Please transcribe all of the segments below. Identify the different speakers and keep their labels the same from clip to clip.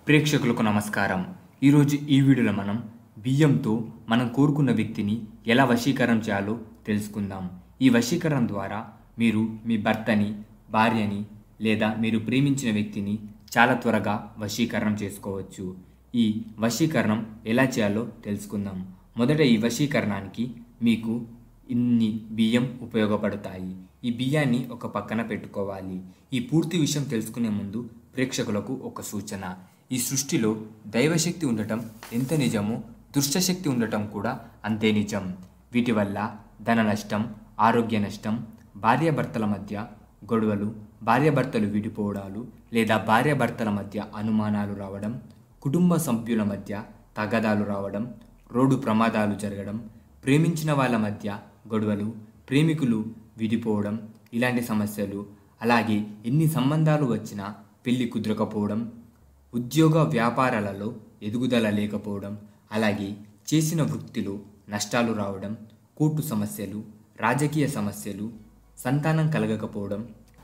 Speaker 1: ప్రేక్షకులకు నమస్కారం ఈరోజు ఈ వీడియోలో మనం బియ్యంతో మనం కోరుకున్న వ్యక్తిని ఎలా వశీకరణం చేయాలో తెలుసుకుందాం ఈ వశీకరణం ద్వారా మీరు మీ భర్తని భార్యని లేదా మీరు ప్రేమించిన వ్యక్తిని చాలా త్వరగా వశీకరణం చేసుకోవచ్చు ఈ వశీకరణం ఎలా చేయాలో తెలుసుకుందాం మొదట ఈ వశీకరణానికి మీకు ఇన్ని బియ్యం ఉపయోగపడతాయి ఈ బియ్యాన్ని ఒక పక్కన పెట్టుకోవాలి ఈ పూర్తి విషయం తెలుసుకునే ముందు ప్రేక్షకులకు ఒక సూచన ఈ సృష్టిలో దైవశక్తి ఉండటం ఎంత నిజమో దుష్టశక్తి ఉండటం కూడా అంతే నిజం వీటి వల్ల ధన నష్టం ఆరోగ్య నష్టం భార్యాభర్తల మధ్య గొడవలు భార్యాభర్తలు విడిపోవడాలు లేదా భార్యాభర్తల మధ్య అనుమానాలు రావడం కుటుంబ సభ్యుల మధ్య తగాదాలు రావడం రోడ్డు ప్రమాదాలు జరగడం ప్రేమించిన వాళ్ళ మధ్య గొడవలు ప్రేమికులు విడిపోవడం ఇలాంటి సమస్యలు అలాగే ఎన్ని సంబంధాలు వచ్చినా పెళ్లి కుదరకపోవడం ఉద్యోగ వ్యాపారాలలో ఎదుగుదల లేకపోవడం అలాగే చేసిన వృత్తిలో నష్టాలు రావడం కోర్టు సమస్యలు రాజకీయ సమస్యలు సంతానం కలగకపోవడం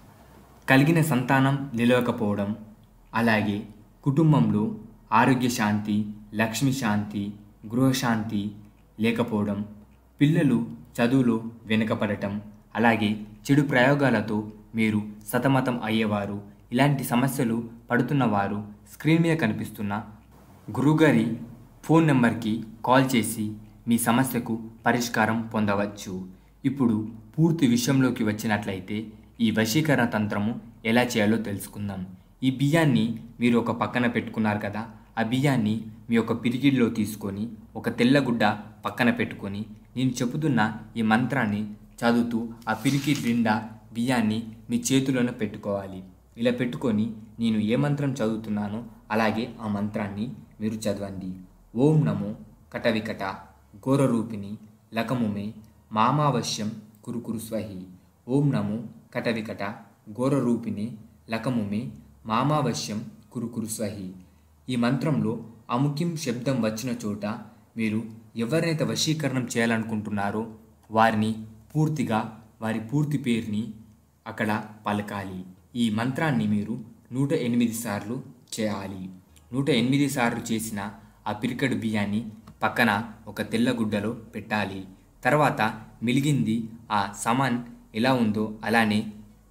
Speaker 1: కలిగిన సంతానం నిలవకపోవడం అలాగే కుటుంబంలో ఆరోగ్య శాంతి లక్ష్మి శాంతి గృహశాంతి లేకపోవడం పిల్లలు చదువులో వెనుకపడటం అలాగే చెడు ప్రయోగాలతో మీరు సతమతం అయ్యేవారు ఇలాంటి సమస్యలు పడుతున్న వారు స్క్రీన్ మీద కనిపిస్తున్న గురుగారి ఫోన్ నెంబర్కి కాల్ చేసి మీ సమస్యకు పరిష్కారం పొందవచ్చు ఇప్పుడు పూర్తి విషయంలోకి వచ్చినట్లయితే ఈ వశీకరణ తంత్రము ఎలా చేయాలో తెలుసుకుందాం ఈ బియ్యాన్ని మీరు ఒక పక్కన పెట్టుకున్నారు కదా ఆ బియ్యాన్ని మీ యొక్క పిరిగిడిలో తీసుకొని ఒక తెల్లగుడ్డ పక్కన పెట్టుకొని నేను చెబుతున్న ఈ మంత్రాన్ని చదువుతూ ఆ పిరికి నిండా బియ్యాన్ని మీ చేతిలోనే పెట్టుకోవాలి ఇలా పెట్టుకొని నేను ఏ మంత్రం చదువుతున్నానో అలాగే ఆ మంత్రాన్ని మీరు చదవండి ఓం నమో కటవికట ఘోరరూపిణి లకముమే మామావశ్యం కురుకురు స్వహి ఓం నమో కటవికట ఘోరరూపిణి లకముమే మామావశ్యం కురుకురు స్వహి ఈ మంత్రంలో అముఖ్యం శబ్దం వచ్చిన చోట మీరు ఎవరినైతే వశీకరణం చేయాలనుకుంటున్నారో వారిని పూర్తిగా వారి పూర్తి పేరుని అక్కడ పలకాలి ఈ మంత్రాన్ని మీరు నూట ఎనిమిది సార్లు చేయాలి నూట ఎనిమిది సార్లు చేసిన ఆ పిరికడు బియ్యాన్ని పక్కన ఒక తెల్ల గుడ్డలో పెట్టాలి తర్వాత మిలిగింది ఆ సమాన్ ఎలా ఉందో అలానే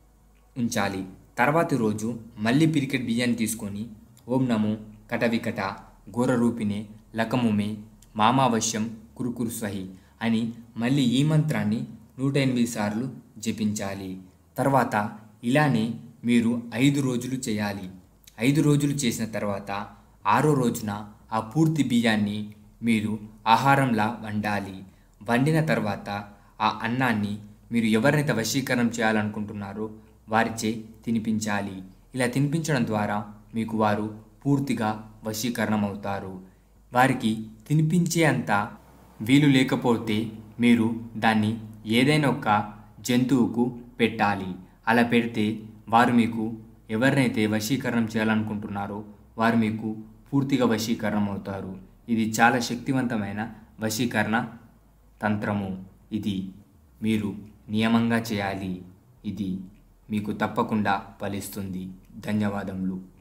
Speaker 1: ఉంచాలి తర్వాతి రోజు మళ్ళీ పిరికెట్ బియ్యాన్ని తీసుకొని ఓం నమో కటవికట ఘోరరూపిణే లకముమే మామావశ్యం కురుకురు స్వహి అని మళ్ళీ ఈ మంత్రాన్ని నూట ఎనిమిది సార్లు జపించాలి తర్వాత ఇలానే మీరు ఐదు రోజులు చేయాలి ఐదు రోజులు చేసిన తర్వాత ఆరో రోజున ఆ పూర్తి బియ్యాన్ని మీరు ఆహారంలా వండాలి వండిన తర్వాత ఆ అన్నాన్ని మీరు ఎవరినైతే వశీకరణం చేయాలనుకుంటున్నారో వారిచే తినిపించాలి ఇలా తినిపించడం ద్వారా మీకు వారు పూర్తిగా వశీకరణం అవుతారు వారికి తినిపించే అంత వీలు లేకపోతే మీరు దాన్ని ఏదైనా ఒక జంతువుకు పెట్టాలి అలా పెడితే వారు మీకు ఎవరినైతే వశీకరణం చేయాలనుకుంటున్నారో వారు మీకు పూర్తిగా వశీకరణం అవుతారు ఇది చాలా శక్తివంతమైన వశీకరణ తంత్రము ఇది మీరు నియమంగా చేయాలి ఇది మీకు తప్పకుండా ఫలిస్తుంది ధన్యవాదములు